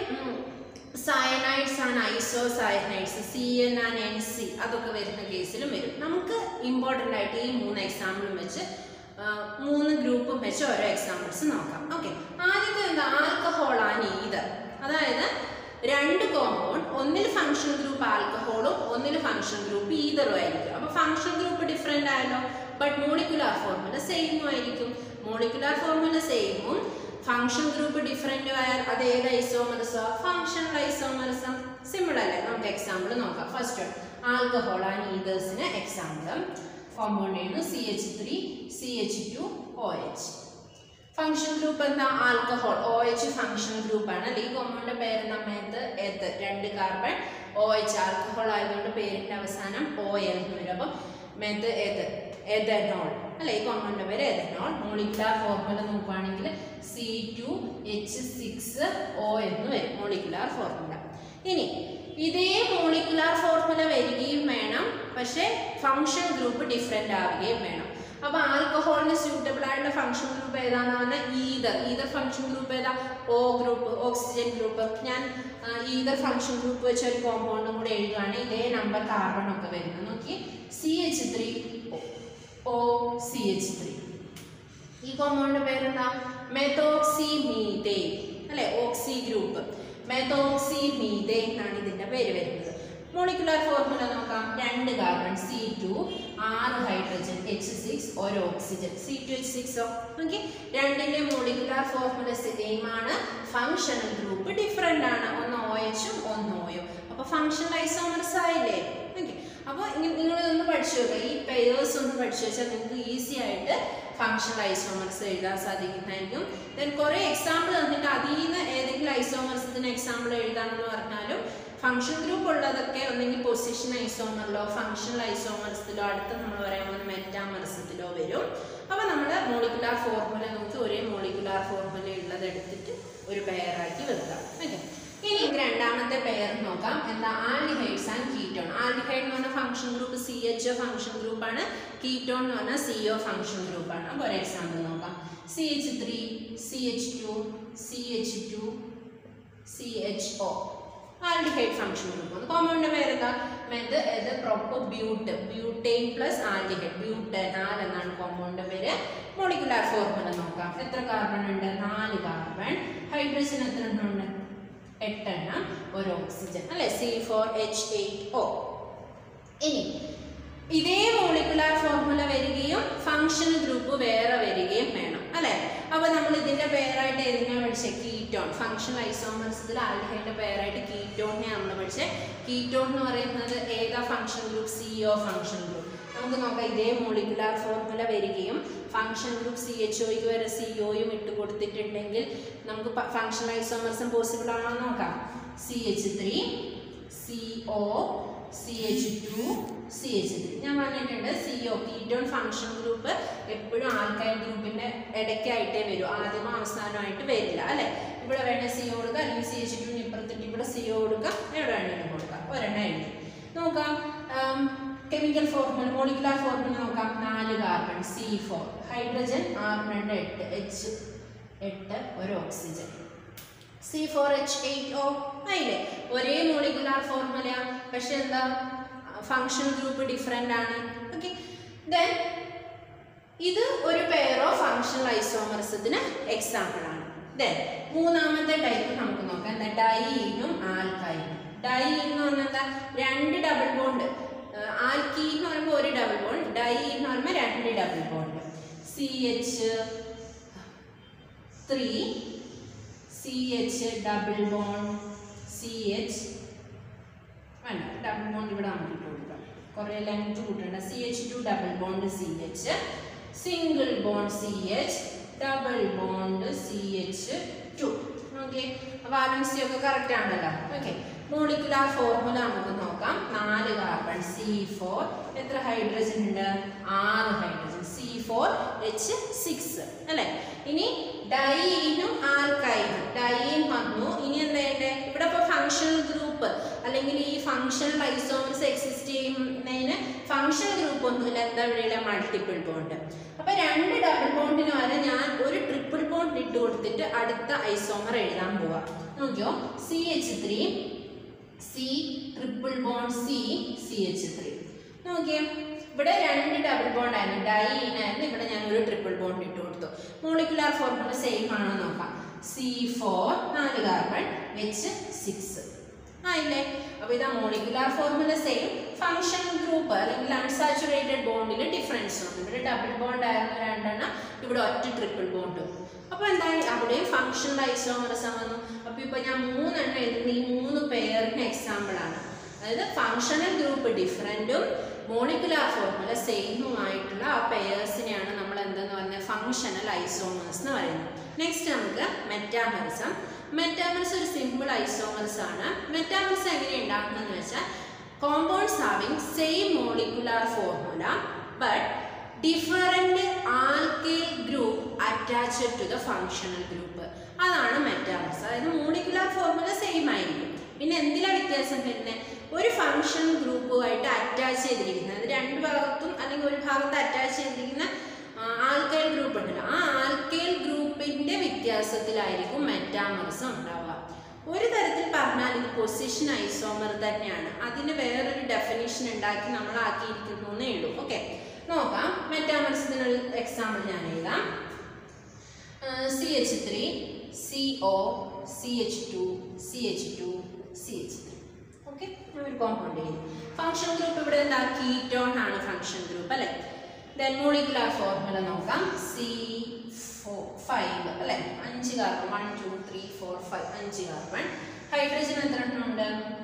cyanides and isocyanides C N and N C അതൊക്കെ വരുന്ന കേസിലും വരും നമുക്ക് ഇമ്പോർട്ടൻ്റ് ആയിട്ട് ഈ മൂന്ന് എക്സാമ്പിളും വെച്ച് ആ, മൂന്ന് ഗ്രൂപ്പും വെച്ച് ഓരോ എക്സാമ്പിൾസ് നോക്കാം ഓക്കെ ആദ്യത്തെ എന്താ ആൽക്കഹോൾ ആൻഡ് ഈതർ അതായത് രണ്ട് കോമ്പൗണ്ട് ഒന്നിൽ ഫങ്ഷൻ ഗ്രൂപ്പ് ആൽക്കഹോളും ഒന്നിൽ ഫങ്ഷൻ ഗ്രൂപ്പ് ഈതറും ആയിരിക്കും അപ്പോൾ ഫങ്ഷൻ ഗ്രൂപ്പ് ഡിഫറെൻ്റ് ആയല്ലോ ബട്ട് മോളിക്കുലാർ ഫോർമുല സെയിമും ആയിരിക്കും മോളിക്കുലാർ ഫോർമുല സെയിമും ഫങ്ഷൻ ഗ്രൂപ്പ് ഡിഫറെൻ്റ് ആയാൽ അത് ഏത് ഐസോമർസോ ഫങ്ഷണൽ ഐസോമർസം സിമ്പിൾ അല്ലേ നമുക്ക് എക്സാമ്പിൾ നോക്കാം ഫസ്റ്റ് ആൽക്കഹോൾ ആൻഡ് ഈതേഴ്സിന് എക്സാമ്പിൾ കോമ്പൗണ്ട് ചെയ്യുന്നു C H three C H two O H function group എന്താ alcohol O H function group ആണ് അല്ലെ ഈ കോമ്പൗണ്ടിന്റെ പേര് നമ്മത് എത്ത് രണ്ട് കാർബൺ ഒ എച്ച് ആൽക്കഹോൾ ആയതുകൊണ്ട് പേരിന്റെ അവസാനം ഒ എൽ എന്ന് വരും അപ്പം മെത് ഏത് എഥനോൾ അല്ലെ ഈ കോമ്പൗണ്ടിന്റെ പേര് എഥനോൾ മോളിക്കുലാർ ഫോർമുല നോക്കുകയാണെങ്കിൽ C two H six O എന്ന് വരും മോളിക്കുലാർ ഫോർമുല ഇനി ഇതേ മോളിക്കുലാർ ഫോർമുല വരികയും വേണം പക്ഷേ ഫങ്ഷൻ ഗ്രൂപ്പ് ഡിഫറെൻ്റ് ആവുകയും വേണം അപ്പൊ ആൽക്കഹോളിന് സ്യൂട്ടബിൾ ആയിട്ടുള്ള ഫങ്ഷൻ ഗ്രൂപ്പ് ഏതാന്ന് പറഞ്ഞാൽ ഈതർ ഈതർ ഫങ്ഷൻ ഗ്രൂപ്പ് ഏതാ ഓ ഗ്രൂപ്പ് ഓക്സിജൻ ഗ്രൂപ്പ് ഞാൻ ഈതർ ഫങ്ഷൻ ഗ്രൂപ്പ് വെച്ച ഒരു കോമ്പൗണ്ടും കൂടെ എഴുതുകയാണ് ഇതേ നമ്പർ കാർബൺ ഒക്കെ വരുന്നത് നോക്കി C H three O C H three ഈ കോമ്പൗണ്ടിന്റെ പേരെന്താ മെത്തോക്സി മീതേ അല്ലെ ഓക്സി ഗ്രൂപ്പ് മെത്തോക്സി മീതേ എന്നാണ് ഇതിന്റെ പേര് വരുന്നത് മോളിക്കുലാർ ഫോർമുല നോക്കാം രണ്ട് കാർബൺ സി ടു ആറ് ഹൈഡ്രജൻ എച്ച് സിക്സ് ഒരു ഓക്സിജൻ സി ടു എച്ച് സിക്സോ ഓക്കെ രണ്ടിന്റെ മോളിക്കുലാർ ഫോർമുല സെയിം ആണ് ഫങ്ഷണൽ ഗ്രൂപ്പ് ഡിഫറെന്റ് ആണ് ഒന്ന് ഒ എച്ചും ഒന്ന് ഓയും അപ്പൊ ഫങ്ഷണൽ ഐസോമർസ് ആയില്ലേ ഓക്കെ അപ്പോൾ നിങ്ങൾ ഇതൊന്ന് പഠിച്ചു വെക്കുക ഈ പെയേഴ്സ് ഒന്ന് പഠിച്ചു വെച്ചാൽ നിങ്ങൾക്ക് ഈസി ആയിട്ട് ഫങ്ഷണൽ ഐസോമർസ് എഴുതാൻ സാധിക്കുന്നതായിരിക്കും ദെൻ കുറേ എക്സാമ്പിൾ തന്നിട്ട് അതിൽ നിന്ന് ഏതെങ്കിലും ഐസോമർസത്തിന് എക്സാമ്പിൾ എഴുതാമെന്ന് പറഞ്ഞാലും ഫങ്ഷൻ ഗ്രൂപ്പ് ഉള്ളതൊക്കെ ഒന്നെങ്കിൽ പൊസിഷൻ ഐസോമറിലോ ഫങ്ഷണൽ ഐസോമർസിലോ അടുത്ത നമ്മൾ പറയാൻ പോകുന്ന മെറ്റാമർസത്തിലോ വരും അപ്പോൾ നമ്മൾ മോളിക്കുലാർ ഫോർമുല നോക്കി ഒരേ മോളിക്കുലാർ ഫോർമുല ഉള്ളത് എടുത്തിട്ട് ഒരു പെയറാക്കി വെക്കാം ഓക്കെ ഇനി നമുക്ക് രണ്ടാമത്തെ പെയർ നോക്കാം എന്താ ആൽഡിഹൈഡ്സ് ആൻഡ് കീറ്റോൺ ആൽഡിഹൈഡ് എന്ന് പറഞ്ഞ function group C H O function ഗ്രൂപ്പാണ് കീറ്റോൺ എന്ന് പറഞ്ഞാൽ സി ഒ ഫംഗ്ഷൻ ഗ്രൂപ്പാണ് അപ്പോൾ ഒരു എക്സാമ്പിൾ നോക്കാം C H three C H two C H two C H O aldehyde function group കോമ്പൗണ്ടിന്റെ പേരെന്താ ഇത് ഇത് പ്രൊപ്പോ ബ്യൂട്ട് ബ്യൂട്ടൈൻ പ്ലസ് ആൽഡിഹൈഡ് ബ്യൂട്ടനാൽ എന്നാണ് കോമ്പൗണ്ടിന്റെ പേര് മോളിക്കുലാർ ഫോർമുല നോക്കാം എത്ര കാർബൺ ഉണ്ട് നാല് കാർബൺ ഹൈഡ്രജൻ എത്ര എണ്ണം ഉണ്ട് എട്ടെണ്ണം ഒരു ഓക്സിജൻ അല്ലെ C four H eight O ഇനി ഇതേ മോളിക്കുലാർ ഫോർമുല വരികയും ഫംഗ്ഷൻ ഗ്രൂപ്പ് വേറെ വരികയും വേണം അല്ലെ അപ്പൊ നമ്മൾ ഇതിന്റെ പേരായിട്ട് ഏതിനാണ് പഠിച്ചത് കീറ്റോൺ ഫംഗ്ഷൻ ഐസോമർസത്തിൽ ആൽഡിഹൈഡിന്റെ പേരായിട്ട് കീറ്റോണിനെ നമ്മൾ പഠിച്ചത് കീറ്റോൺ എന്ന് പറയുന്നത് ഏതാ function group C O function group നമുക്ക് നോക്കാം ഇതേ മോളിക്കുലാർ ഫോർമുല വരികയും ഫംഗ്ഷൻ ഗ്രൂപ്പ് സി എച്ച് ഒയ്ക്ക് വരെ സി ഒയും ഇട്ട് കൊടുത്തിട്ടുണ്ടെങ്കിൽ നമുക്ക് ഫംഗ്ഷൻ ഐസോമർസം പോസിബിൾ ആണോ എന്ന് നോക്കാം C H three C O C H two C H three ഞാൻ പറഞ്ഞിട്ടുണ്ട് C O ketone function group എപ്പോഴും ആൽക്കൈൽ ഗ്രൂപ്പിന്റെ ഇടയ്ക്കായിട്ടേ വരൂ ആദ്യമോ അവസാനമായിട്ട് വരില്ല അല്ലെ ഇവിടെ വേണേ സി ഒ കൊടുക്കുക അല്ലെങ്കിൽ സി എച്ച് ടുവിന് ഇപ്പുറത്തിട്ട് ഇവിടെ സി ഒ കൊടുക്കാം എവിടെ വേണമെങ്കിലും കൊടുക്കാം ഒരെണ്ണം എഴുതി നോക്കാം കെമിക്കൽ ഫോർമുല മോളിക്കുലാർ ഫോർമുല നോക്കാം നാല് കാർബൺ സി ഫോർ ഹൈഡ്രജൻ ആറ് രണ്ട് എട്ട് എച്ച് എട്ട് ഒരു oxygen C four H eight O ആയില്ലേ ഒരേ മോളിക്കുലാർ ഫോർമുല പക്ഷെ എന്താ ഫങ്ഷൻ ഗ്രൂപ്പ് ഡിഫറെൻ്റ് ആണ് ഓക്കെ ദെൻ ഇത് ഒരു പെയർ ഓഫ് ഫങ്ഷണൽ ഐസോമർസത്തിന് എക്സാമ്പിൾ ആണ് ദെൻ മൂന്നാമത്തെ ടൈപ്പ് നമുക്ക് നോക്കാം എന്താ ഡൈനും ആൽക്കൈനും ഡൈ എന്ന് പറഞ്ഞാൽ എന്താ രണ്ട് ഡബിൾ ബോണ്ട് ആൽക്കീൻ എന്ന് പറയുമ്പോൾ ഒരു ഡബിൾ ബോണ്ട് ഡൈ എന്ന് പറയുമ്പോൾ രണ്ട് double bond C H three C H double bond C H വേണ്ട ഡബിൾ ബോണ്ട് ഇവിടെ നമുക്ക് ഇട്ട് കൊടുക്കാം കുറേ ലെങ്ത് കൂട്ടണ്ട C H two double bond C H single bond C H double bond C H two okay valency ഒക്കെ correct ആണല്ലോ okay molecular formula നമുക്ക് നോക്കാം നാല് കാർബൺ സി ഫോർ എത്ര ഹൈഡ്രജൻ ഉണ്ട് ആറ് hydrogen C four H six അല്ലേ ഇനി ഡൈനും ആൽക്കൈനും ഡൈൻ വന്നു ഇനി എന്താ ചെയ്യണ്ടേ ഇവിടെ ഇപ്പോൾ ഫങ്ഷണൽ ഗ്രൂപ്പ് അല്ലെങ്കിൽ ഈ ഫങ്ഷണൽ ഐസോമർസ് എക്സിസ്റ്റ് ചെയ്യുന്നതിന് ഫങ്ഷണൽ ഗ്രൂപ്പ് ഒന്നുമില്ല എന്താ ഇവിടെയുള്ള മൾട്ടിപ്പിൾ ബോണ്ട് അപ്പൊ രണ്ട് ഡബിൾ ബോണ്ടിന് വരെ ഞാൻ ഒരു ട്രിപ്പിൾ ബോണ്ട് ഇട്ട് കൊടുത്തിട്ട് അടുത്ത ഐസോമർ എഴുതാൻ പോവാ നോക്കിയോ C H three C triple bond C C H three നോക്കിയേ ഇവിടെ രണ്ട് ഡബിൾ ബോണ്ട് ആയിരുന്നു ഡൈനായിരുന്നു ഇവിടെ ഞാൻ ഒരു ട്രിപ്പിൾ ബോണ്ട് ഇട്ട് കൊടുത്തു മോളിക്കുലാർ ഫോർമുല സെയിം ആണോ നോക്കാം സി ഫോർ നാല് കാർബൺ എച്ച് സിക്സ് ആയില്ലേ അപ്പൊ ഇതാ molecular formula same function group അല്ലെങ്കിൽ അൺസാച്ചുറേറ്റഡ് ബോണ്ടിൽ ഡിഫറൻസ് ഉണ്ട് ഇവിടെ ഡബിൾ ബോണ്ട് ആയിരുന്നു രണ്ടെണ്ണം ഇവിടെ ഒറ്റ ട്രിപ്പിൾ ബോണ്ട് അപ്പൊ എന്തായി അവിടെയും ഫംഗ്ഷണൽ ഐസോമറസം വന്നു അപ്പൊ ഇപ്പൊ ഞാൻ മൂന്നെണ്ണം എഴുതുന്ന ഈ മൂന്ന് പെയറിന് എക്സാമ്പിൾ ആണ് അതായത് ഫങ്ഷണൽ ഗ്രൂപ്പ് ഡിഫറെൻറ്റും മോളിക്കുലാർ ഫോർമുല സെയിമുമായിട്ടുള്ള ആ പെയേഴ്സിനെയാണ് നമ്മൾ എന്തെന്ന് പറഞ്ഞാൽ ഫങ്ഷണൽ ഐസോമേഴ്സ് എന്ന് പറയുന്നത് നെക്സ്റ്റ് നമുക്ക് മെറ്റാമറിസം മെറ്റാമറിസ് ഒരു സിമ്പിൾ ഐസോമേഴ്സ് ആണ് മെറ്റാമറിസ് എങ്ങനെ ഉണ്ടാക്കുന്നതെന്ന് വെച്ചാൽ compounds having same molecular formula but different alkyl group attached to the functional group അതാണ് മെറ്റാമറിസ് അതായത് മോളിക്കുലാർ ഫോർമുല സെയിം ആയിരിക്കും പിന്നെ എന്തിലാ വ്യത്യാസം വരുന്നത് ഒരു ഫങ്ഷൻ ഗ്രൂപ്പുമായിട്ട് അറ്റാച്ച് ചെയ്തിരിക്കുന്നത് അത് രണ്ട് ഭാഗത്തും അല്ലെങ്കിൽ ഒരു ഭാഗത്ത് അറ്റാച്ച് ചെയ്തിരിക്കുന്ന ആൽക്കൈൽ ഗ്രൂപ്പ് ഉണ്ടല്ലോ ആ ആൽക്കൈൽ ഗ്രൂപ്പിന്റെ വ്യത്യാസത്തിലായിരിക്കും മെറ്റാമറിസം ഉണ്ടാവുക ഒരു തരത്തിൽ പറഞ്ഞാൽ ഇത് പൊസിഷൻ ഐസോമർ തന്നെയാണ് അതിന് വേറൊരു ഡെഫിനിഷൻ ഉണ്ടാക്കി നമ്മൾ ആക്കിയിരിക്കുന്നു എന്നേ ഉള്ളൂ ഓക്കെ നോക്കാം മെറ്റാമറിസത്തിന് ഒരു എക്സാമ്പിൾ ഞാൻ എഴുതാം C H three C O C H two C H two C H three okay ഒരു കോമ്പൗണ്ട് ചെയ്യും ഫംഗ്ഷൻ ഗ്രൂപ്പ് ഇവിടെ എന്താ കീറ്റോൺ ആണ് ഫംഗ്ഷൻ ഗ്രൂപ്പ് അല്ലേ ദെൻ മോളിക്കുലാർ ഫോർമുല നോക്കാം സി ഫോർ ഫൈവ് അല്ലേ അഞ്ച് carbon one two three four five അഞ്ച് കാർബൺ ഹൈഡ്രജൻ എത്ര എണ്ണം ഉണ്ട്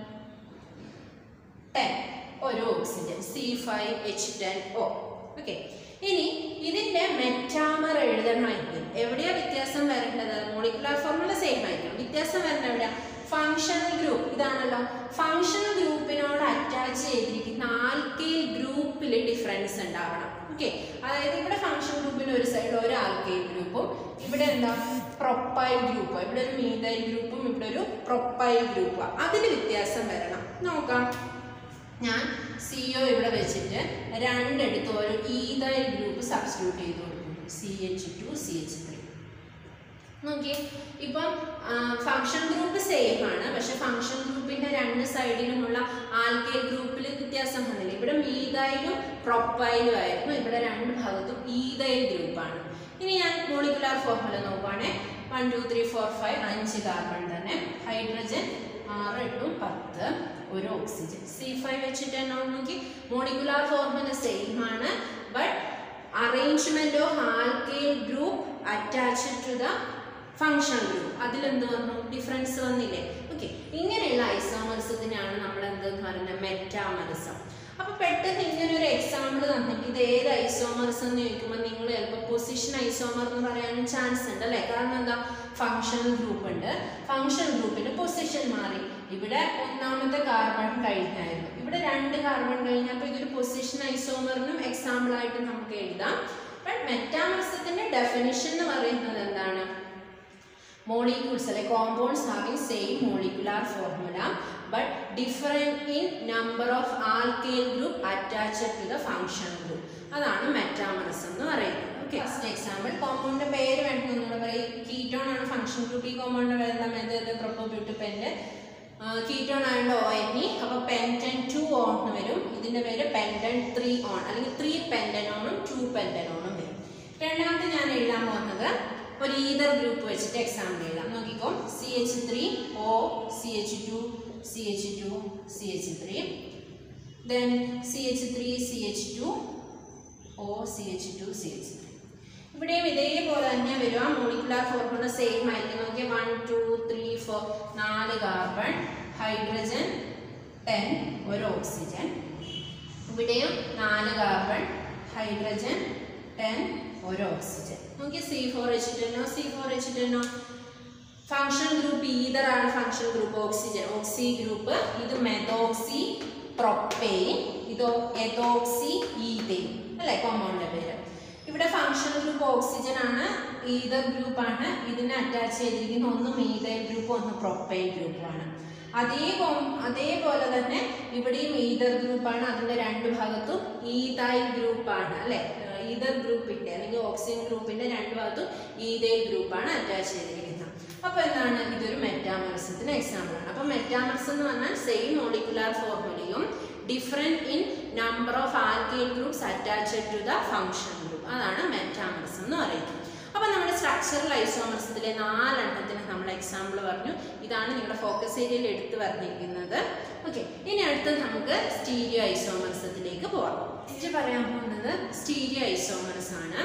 ടെൻ ഒരു oxygen C five H ten O okay ഇനി ഇതിന്റെ മെറ്റാമർ എഴുതണമെങ്കിൽ എവിടെയാ വ്യത്യാസം വരേണ്ടത് മോളിക്കുലാർ ഫോർമുല സെയിം ആയിരിക്കണം വ്യത്യാസം വരേണ്ടത് എവിടെയാ ഫങ്ഷണൽ ഗ്രൂപ്പ് ഇതാണല്ലോ ഫങ്ഷണൽ ഗ്രൂപ്പിനോട് അറ്റാച്ച് ചെയ്തിരിക്കുന്ന ആൽക്കൈൽ ഗ്രൂപ്പിൽ ഡിഫറൻസ് ഉണ്ടാവണം ഓക്കെ അതായത് ഇവിടെ ഫംഗ്ഷൻ ഗ്രൂപ്പിന് ഒരു സൈഡ് ഒരു ആൽക്കൈൽ ഗ്രൂപ്പും ഇവിടെ എന്താ പ്രൊപ്പൈൽ ഗ്രൂപ്പോ ഇവിടെ ഒരു മീതൈൽ ഗ്രൂപ്പും ഇവിടെ ഒരു പ്രൊപ്പൈൽ ഗ്രൂപ്പും അതിൽ വ്യത്യാസം വരണം നോക്കാം ഞാൻ സി ഒ ഇവിടെ വെച്ചിട്ട് രണ്ടെടുത്ത് ഒരു ഈതൈൽ ഗ്രൂപ്പ് സബ്സ്റ്റിറ്റ്യൂട്ട് ചെയ്ത് കൊടുക്കുന്നു C H two C H three നോക്കിയേ ഇപ്പം ഫംഗ്ഷൻ ഗ്രൂപ്പ് സെയിം ആണ് പക്ഷെ ഫംഗ്ഷൻ ഗ്രൂപ്പിന്റെ രണ്ട് സൈഡിലുമുള്ള ആൽക്കൈൽ ഗ്രൂപ്പിൽ വ്യത്യാസം വന്നില്ല ഇവിടെ മീതൈലും പ്രൊപ്പൈലും ആയിരുന്നു ഇവിടെ രണ്ട് ഭാഗത്തും ഈതൈൽ ഗ്രൂപ്പാണ് ഇനി ഞാൻ മോളിക്കുലാർ ഫോർമുല നോക്കുവാണേ one two three four five അഞ്ച് കാർബൺ തന്നെ ഹൈഡ്രജൻ ആറ് എട്ടും പത്ത് ഒരു ഓക്സിജൻ സി ഫൈവ് വെച്ചിട്ട് എന്നോ നോക്കി മോളിക്കുലാർ ഫോർമുല സെയിം ആണ് but arrangement of alkyl group attached to the function group അതിലെന്ത് വന്നു ഡിഫറൻസ് വന്നില്ലേ ഓക്കെ ഇങ്ങനെയുള്ള ഐസോമർസത്തിനാണ് നമ്മൾ എന്ത് പറയുന്നത് മെറ്റാമർസം അപ്പൊ പെട്ടെന്ന് ഇങ്ങനെ ഒരു എക്സാമ്പിൾ തന്നിട്ട് ഇത് ഏത് ഐസോമർസ് എന്ന് ചോദിക്കുമ്പോൾ നിങ്ങൾ ചിലപ്പോൾ പൊസിഷൻ ഐസോമർ എന്ന് പറയാനും ചാൻസ് ഉണ്ട് അല്ലേ കാരണം എന്താ ഫങ്ഷണൽ ഗ്രൂപ്പ് ഉണ്ട് ഫങ്ഷണൽ ഗ്രൂപ്പിന്റെ പൊസിഷൻ മാറി ഇവിടെ ഒന്നാമത്തെ കാർബൺ കഴിഞ്ഞായിരുന്നു ഇവിടെ രണ്ട് കാർബൺ കഴിഞ്ഞപ്പോൾ ഇതൊരു പൊസിഷൻ ഐസോമറിനും എക്സാമ്പിൾ ആയിട്ട് നമുക്ക് എഴുതാം ബട്ട് മെറ്റാമർസത്തിന്റെ ഡെഫിനിഷൻ എന്ന് പറയുന്നത് എന്താണ് molecules like compounds having same molecular formula but different in number of alkyl group attached to the function group അതാണ് മെറ്റാമറസം എന്ന് പറയുന്നത് ഓക്കെ ഫസ്റ്റ് എക്സാമ്പിൾ കോമ്പൗണ്ടിന്റെ പേര് വേണമെന്ന് ഒന്നുകൂടെ പറയും കീറ്റോൺ ആണ് ഫംഗ്ഷൻ ഗ്രൂപ്പ് ഈ കോമ്പൗണ്ടിന്റെ പേര് എന്താ മെത്തേഡ് പ്രൊപ്പോബ്യൂട്ടിപ്പെന്റ് കീറ്റോൺ ആയതുകൊണ്ട് ഒ എൻ ഇ അപ്പോൾ പെൻറ്റൻ ടു ഓൺ എന്ന് വരും ഇതിന്റെ പേര് പെൻറ്റൻ ത്രീ ഓൺ അല്ലെങ്കിൽ ത്രീ പെൻറ്റനോണും ടു പെൻറ്റനോണും വരും രണ്ടാമത്തെ ഞാൻ എഴുതാൻ പോകുന്നത് ഒരു ഈതർ ഗ്രൂപ്പ് വെച്ചിട്ട് എക്സാമ്പിൾ എഴുതാം നോക്കിക്കോ C H three O C H two C H two C H three then C H three C H two O C H two C H three ഇവിടെയും ഇതേപോലെ തന്നെ വരും ആ മോളിക്കുലാർ ഫോർമുല സെയിം ആയിരിക്കും നോക്കിയാൽ one two three four നാല് carbon hydrogen ten ഒരു oxygen ഇവിടെയും നാല് കാർബൺ ഹൈഡ്രജൻ ടെൻ ഒരു ഓക്സിജൻ നോക്കി സി ഫോർ വെച്ചിട്ടുണ്ടോ സി ഫോർ വെച്ചിട്ടുണ്ടോ ഫങ്ഷൻ ഗ്രൂപ്പ് ഈതർ ആണ് function group oxygen oxy group ഇത് മെതോക്സി പ്രൊപ്പെയിൻ ഇതോ എതോക്സി ഈതെയിൻ അല്ലേ കോമ്പൗണ്ടിന്റെ പേര് ഇവിടെ ഫങ്ഷൻ ഗ്രൂപ്പ് ഓക്സിജൻ ആണ് ഈതർ ഗ്രൂപ്പ് ആണ് ഇതിനെ അറ്റാച്ച് ചെയ്തിരിക്കുന്ന ഒന്ന് മീതൈൽ ഗ്രൂപ്പ് ഒന്ന് പ്രൊപ്പൈൽ ഗ്രൂപ്പാണ് അതേ കോം- അതേപോലെ തന്നെ ഇവിടെയും ഈതർ ഗ്രൂപ്പാണ് അതിന്റെ രണ്ട് ഭാഗത്തും ഈതൈൽ ഗ്രൂപ്പാണ് അല്ലെ ഈതർ ഗ്രൂപ്പിന്റെ അല്ലെങ്കിൽ ഓക്സിജൻ ഗ്രൂപ്പിന്റെ രണ്ട് ഭാഗത്തും ഈതൈൽ ഗ്രൂപ്പാണ് അറ്റാച്ച് ചെയ്തിരിക്കുന്നത് അപ്പൊ എന്താണ് ഇതൊരു മെറ്റാമർസത്തിന് എക്സാമ്പിൾ ആണ് അപ്പൊ മെറ്റാമർസ് എന്ന് പറഞ്ഞാൽ സെയിം മോളിക്കുലാർ ഫോർമുലയും different in number of alkyl groups attached to the function group അതാണ് മെറ്റാമർസ് എന്ന് പറയുന്നത് അപ്പൊ നമ്മുടെ സ്ട്രക്ചറൽ ഐസോമർസത്തിലെ നാലെണ്ണത്തിന് നമ്മൾ എക്സാമ്പിൾ പറഞ്ഞു ഇതാണ് നിങ്ങളുടെ ഫോക്കസ് ഏരിയയിൽ എടുത്തു പറഞ്ഞിരിക്കുന്നത് ഓക്കെ ഇനി അടുത്തത് നമുക്ക് സ്റ്റീരിയോ ഐസോമർസത്തിലേക്ക് പോവാം ഇത് പറയാൻ പോകുന്നത് സ്റ്റീരിയോ ഐസോമർസ് ആണ്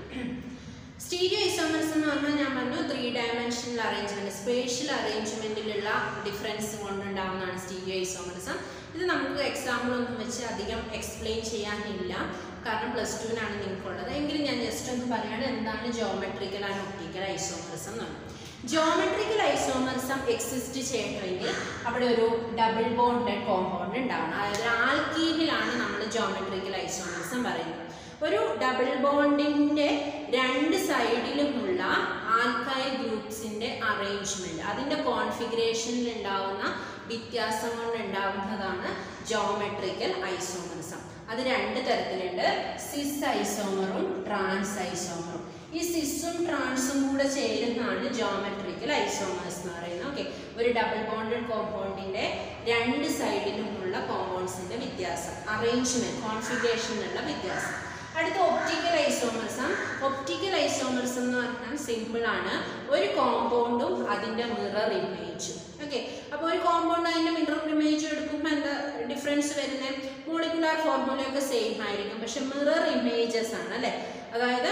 സ്റ്റീരിയോ ഐസോമർസ് എന്ന് പറഞ്ഞാൽ ഞാൻ പറഞ്ഞു ത്രീ ഡയമെൻഷണൽ അറേഞ്ച്മെന്റ് സ്പേഷ്യൽ അറേഞ്ച്മെന്റിലുള്ള ഡിഫറൻസ് കൊണ്ടുണ്ടാവുന്നതാണ് സ്റ്റീരിയോ ഐസോമർസം ഇത് നമുക്ക് എക്സാമ്പിൾ ഒന്നും വെച്ച് അധികം എക്സ്പ്ലെയിൻ ചെയ്യാനില്ല കാരണം പ്ലസ് ടുവിനാണ് നിങ്ങൾക്കുള്ളത് എങ്കിലും ഞാൻ ജസ്റ്റ് ഒന്ന് പറയാണ് എന്താണ് ജോമെട്രിക്കൽ ആൻഡ് ഒപ്റ്റിക്കൽ ഐസോമർസം എന്ന് പറയുന്നത് ജോമെട്രിക്കൽ ഐസോമർസം എക്സിസ്റ്റ് ചെയ്യണമെങ്കിൽ അവിടെ ഒരു ഡബിൾ ബോണ്ടഡ് കോമ്പൗണ്ട് ഉണ്ടാവണം അതായത് ആൽക്കീനിലാണ് നമ്മൾ ജോമെട്രിക്കൽ ഐസോമർസം പറയുന്നത് ഒരു ഡബിൾ ബോണ്ടിന്റെ രണ്ട് സൈഡിലുമുള്ള ആൽക്കൈൽ ഗ്രൂപ്പ്സിന്റെ അറേഞ്ച്മെന്റ് അതിന്റെ കോൺഫിഗറേഷനിൽ ഉണ്ടാവുന്ന വ്യത്യാസം കൊണ്ട് ഉണ്ടാവുന്നതാണ് ജോമെട്രിക്കൽ ഐസോമർസം അത് രണ്ട് തരത്തിലുണ്ട് സിസ് ഐസോമറും ട്രാൻസ് ഐസോമറും ഈ സിസും ട്രാൻസും കൂടെ ചേരുന്നതാണ് ജോമെട്രിക്കൽ ഐസോമേഴ്സ് എന്ന് പറയുന്നത് ഓക്കെ ഒരു ഡബിൾ ബോണ്ടഡ് കോമ്പൗണ്ടിന്റെ രണ്ട് സൈഡിലുമുള്ള കോമ്പൗണ്ട്സിന്റെ വ്യത്യാസം അറേഞ്ച്മെന്റ് കോൺഫിഗറേഷനിലുള്ള വ്യത്യാസം അടുത്ത ഒപ്റ്റിക്കൽ ഐസോമർസം ഒപ്റ്റിക്കൽ ഐസോമർസം എന്ന് പറഞ്ഞാൽ സിമ്പിൾ ആണ് ഒരു കോമ്പൗണ്ടും അതിന്റെ മിറർ ഇമേജും ഓക്കെ അപ്പോൾ ഒരു കോമ്പൗണ്ട് അതിന്റെ മിറർ ഇമേജ് എടുക്കുമ്പോൾ എന്താ ഡിഫറൻസ് വരുന്നത് മോളിക്കുലാർ ഫോർമുലയൊക്കെ സെയിം ആയിരിക്കും പക്ഷെ മിറർ ഇമേജസ് ആണ് അല്ലേ അതായത്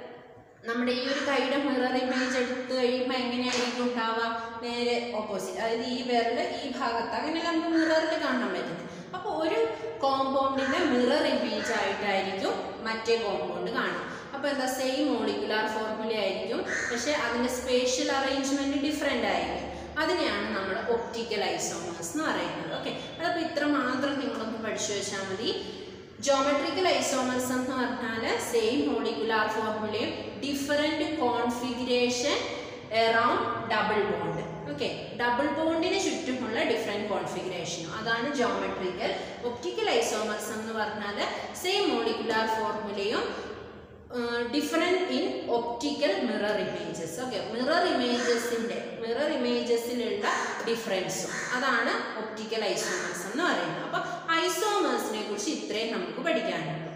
നമ്മുടെ ഈ ഒരു കൈയുടെ മിറർ ഇമേജ് എടുത്തു കഴിയുമ്പോൾ എങ്ങനെയായിരിക്കും ഉണ്ടാവുക നേരെ ഓപ്പോസിറ്റ് അതായത് ഈ വിരല് ഈ ഭാഗത്ത് അങ്ങനെയല്ല നമുക്ക് മിററിൽ കാണാൻ പറ്റുന്നത് അപ്പോൾ ഒരു കോമ്പൗണ്ടിന്റെ മിറർ ഇമേജ് ആയിട്ടായിരിക്കും മറ്റേ കോമ്പൗണ്ട് കാണും അപ്പോൾ എന്താ സെയിം മോളിക്കുലാർ ഫോർമുല ആയിരിക്കും പക്ഷേ അതിന്റെ സ്പേഷ്യൽ അറേഞ്ച്മെന്റ് ഡിഫറെൻ്റ് ആയിരിക്കും അതിനെയാണ് നമ്മൾ ഒപ്റ്റിക്കൽ ഐസോമേഴ്സ് എന്ന് പറയുന്നത് ഓക്കെ അതപ്പോൾ ഇത്ര മാത്രം നിങ്ങളൊന്ന് പഠിച്ചു വെച്ചാൽ മതി ജോമെട്രിക്കൽ ഐസോമർസം എന്ന് പറഞ്ഞാൽ സെയിം മോളിക്കുലാർ ഫോർമുലയും different configuration around double bond okay double ബോണ്ടിന് ചുറ്റുമുള്ള ഡിഫറെൻറ്റ് കോൺഫിഗറേഷനും അതാണ് ജോമെട്രിക്കൽ ഒപ്റ്റിക്കൽ ഐസോമർസം എന്ന് പറഞ്ഞാൽ സെയിം മോളിക്കുലാർ ഫോർമുലയും different in optical mirror images okay mirror ഇമേജസിൻ്റെ മിറർ ഇമേജസിലുള്ള ഡിഫറൻസും അതാണ് ഒപ്റ്റിക്കൽ ഐസോമേഴ്സ് എന്ന് പറയുന്നത് അപ്പോൾ ഐസോമേഴ്സിനെ കുറിച്ച് ഇത്രയും നമുക്ക് പഠിക്കാനുള്ളൂ